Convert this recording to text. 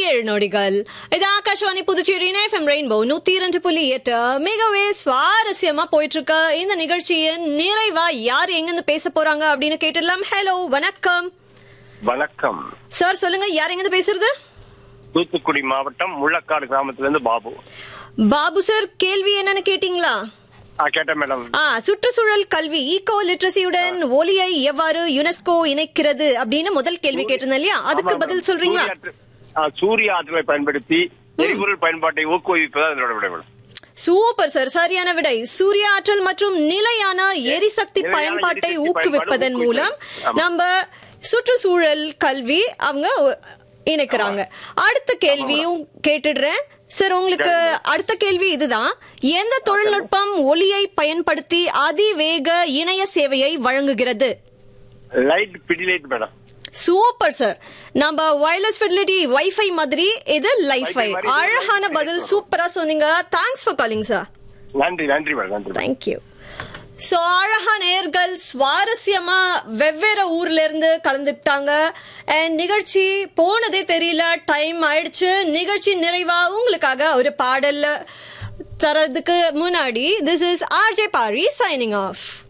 ஏழு நொடிகள் இது ஆகாஷவாணி புதுச்சேரி எஃப்எம் ரெயின்போ நூத்தி இரண்டு புள்ளி எட்டு மிகவே சுவாரஸ்யமா போயிட்டு இருக்க இந்த நிகழ்ச்சியின் நிறைவா யார் எங்க இருந்து பேச போறாங்க அப்படின்னு கேட்டுடலாம் ஹலோ வணக்கம் வணக்கம் சார் சொல்லுங்க யார் எங்க இருந்து பேசுறது தூத்துக்குடி மாவட்டம் முள்ளக்காடு கிராமத்துல இருந்து பாபு பாபு சார் கேள்வி என்னன்னு கேட்டீங்களா ஆ கேட்டேன் மேடம் ஆ சுற்றுச்சூழல் கல்வி ஈகோ லிட்ரஸியுடன் ஒலியை எவ்வாறு யுனெஸ்கோ இணைக்கிறது அப்படின்னு முதல் கேள்வி கேட்டிருந்தேன் இல்லையா அதுக்கு ஆமா, பதில் மேடம். சொல்றீங்களா சூரிய ஆற்றல்- ஆ, சூரிய ஆற்றலை பயன்படுத்தி எரிபொருள் பயன்பாட்டை ஊக்குவிப்பதா இதோட விட மேடம் சூப்பர் சார் சரியான விடை சூரிய ஆற்றல் மற்றும் நிலையான எரிசக்தி நிலையான பயன்பாட்டை எரிசக்தி ஊக்குவிப்பதன் பயன்பாடு மூலம் ஊக்குவிப்பது. ஆமா. நம்ம சுற்றுச்சூழல் கல்வி அவங்க இணைக்கிறாங்க அடுத்த கேள்வியும் கேட்டுடுறேன் சார் உங்களுக்கு அடுத்த கேள்வி இதுதான் எந்த தொழில்நுட்பம் ஒளியை பயன்படுத்தி அதிவேக இணைய சேவையை வழங்குகிறது லைட் பிடிலைட் மேடம் சூப்பர் சார் நம்ம வயர்லெஸ் ஃபெசிலிட்டி வைஃபை மாதிரி இது லைஃபை Wi-Fi மாதிரி இது அழகான Wi-Fi பதில் கிடைக்கும். சூப்பரா சொன்னீங்க தேங்க்ஸ் ஃபார் காலிங் சார் நன்றி நன்றி மேடம் நன்றி மேடம். தேங்க்யூ ஸோ அழகா நேர்கள் சுவாரஸ்யமா வெவ்வேறு ஊர்ல இருந்து கலந்துக்கிட்டாங்க அண்ட் நிகழ்ச்சி போனதே தெரியல டைம் ஆயிடுச்சு நிகழ்ச்சி நிறைவா உங்களுக்காக ஒரு பாடல்ல தரதுக்கு முன்னாடி this is RJ Pari signing of